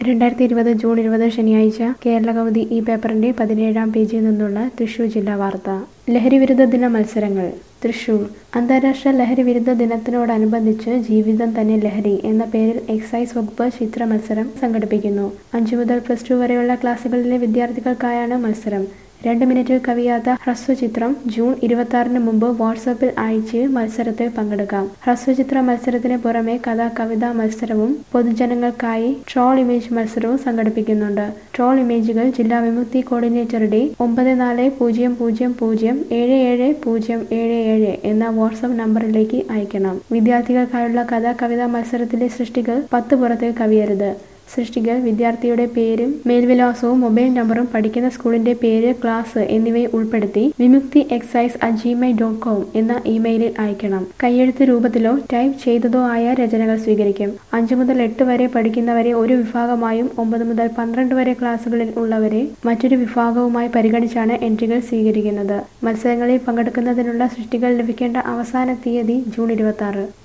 രണ്ടായിരത്തി ഇരുപത് ജൂൺ ഇരുപത് ശനിയാഴ്ച കേരളകൗമുദി ഈ പേപ്പറിന്റെ പതിനേഴാം പേജിൽ നിന്നുള്ള തൃശൂർ ജില്ലാ വാർത്ത ലഹരിവിരുദ്ധ ദിന മത്സരങ്ങൾ തൃശൂർ അന്താരാഷ്ട്ര ലഹരിവിരുദ്ധ ദിനത്തിനോടനുബന്ധിച്ച് ജീവിതം തന്നെ ലഹരി എന്ന പേരിൽ എക്സൈസ് വകുപ്പ് ചിത്ര മത്സരം സംഘടിപ്പിക്കുന്നു അഞ്ചു മുതൽ പ്ലസ് ടു വരെയുള്ള ക്ലാസുകളിലെ വിദ്യാർത്ഥികൾക്കായാണ് മത്സരം രണ്ട് മിനിറ്റിൽ കവിയാത്ത ഹ്രസ്വചിത്രം ജൂൺ ഇരുപത്തി ആറിന് മുമ്പ് വാട്സാപ്പിൽ അയച്ച് മത്സരത്തിൽ പങ്കെടുക്കാം ഹ്രസ്വചിത്ര മത്സരത്തിന് പുറമെ കഥാ കവിതാ മത്സരവും പൊതുജനങ്ങൾക്കായി ട്രോൾ ഇമേജ് മത്സരവും സംഘടിപ്പിക്കുന്നുണ്ട് ട്രോൾ ഇമേജുകൾ ജില്ലാ വിമുക്തി കോർഡിനേറ്ററുടെ ഒമ്പത് നാല് പൂജ്യം പൂജ്യം പൂജ്യം ഏഴ് ഏഴ് പൂജ്യം ഏഴ് ഏഴ് എന്ന വാട്സാപ്പ് നമ്പറിലേക്ക് അയക്കണം വിദ്യാർത്ഥികൾക്കായുള്ള കഥാ കവിതാ മത്സരത്തിലെ സൃഷ്ടികൾ പത്ത് പുറത്തിൽ കവിയരുത് സൃഷ്ടികൾ വിദ്യാർത്ഥിയുടെ പേരും മേൽവിലാസവും മൊബൈൽ നമ്പറും പഠിക്കുന്ന സ്കൂളിന്റെ പേര് ക്ലാസ് എന്നിവയെ ഉൾപ്പെടുത്തി Vimukthi excise at gmail dot com എന്ന ഇമെയിലിൽ അയക്കണം കൈയെഴുത്ത് രൂപത്തിലോ ടൈപ്പ് ചെയ്തതോ ആയ രചനകൾ സ്വീകരിക്കും അഞ്ചു മുതൽ എട്ട് വരെ പഠിക്കുന്നവരെ ഒരു വിഭാഗമായും ഒമ്പത് മുതൽ പന്ത്രണ്ട് വരെ ക്ലാസ്സുകളിൽ ഉള്ളവരെ മറ്റൊരു വിഭാഗവുമായി പരിഗണിച്ചാണ് എൻട്രികൾ സ്വീകരിക്കുന്നത് മത്സരങ്ങളിൽ പങ്കെടുക്കുന്നതിനുള്ള സൃഷ്ടികൾ ലഭിക്കേണ്ട അവസാന തീയതി ജൂൺ ഇരുപത്തി